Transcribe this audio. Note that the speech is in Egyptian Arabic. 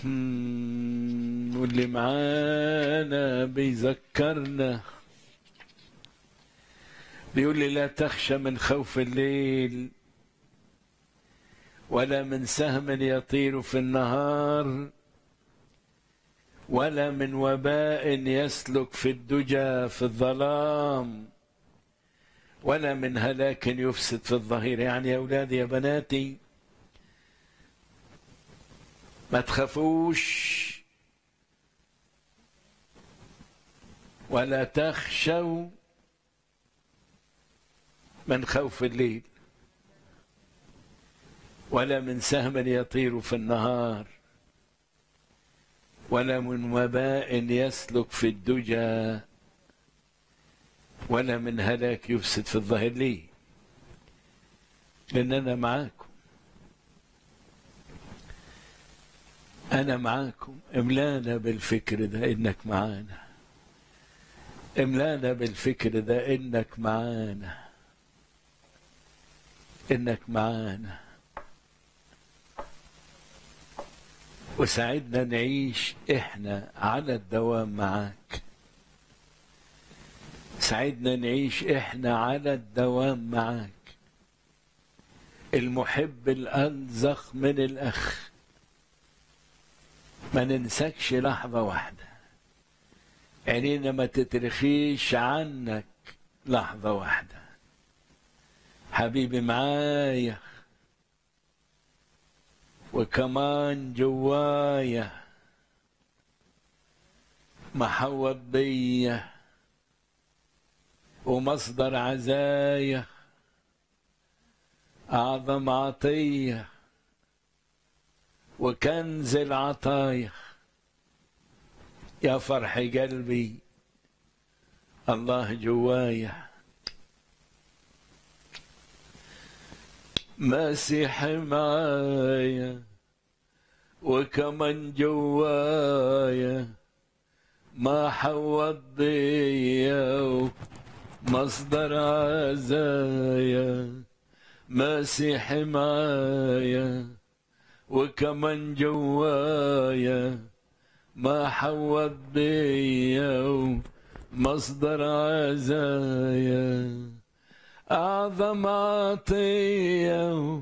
مم، واللي معانا بيذكرنا بيقول لي لا تخشى من خوف الليل ولا من سهم يطير في النهار ولا من وباء يسلك في الدجى في الظلام ولا من هلاك يفسد في الظهير يعني يا أولادي يا بناتي ما تخافوش ولا تخشوا من خوف الليل ولا من سهم يطير في النهار ولا من وباء يسلك في الدجى ولا من هلاك يفسد في الظهر ليه لان انا معاكم انا معاكم املانا بالفكر ده انك معانا املانا بالفكر ده انك معانا انك معانا وساعدنا نعيش احنا على الدوام معاك ساعدنا نعيش احنا على الدوام معاك المحب الأنزخ من الأخ ما ننسكش لحظة واحدة عينينا ما تترخيش عنك لحظة واحدة حبيبي معايا وكمان جوايا محوط بيا ومصدر عزايا أعظم عطية وكنز العطايا يا فرح قلبي الله جوايا مسيح معايا وكمان جوايا ما حوض بيا مصدر عزايا مسيح معايا وكمان جوايا ما حوض بيا مصدر عزايا أعظم عطية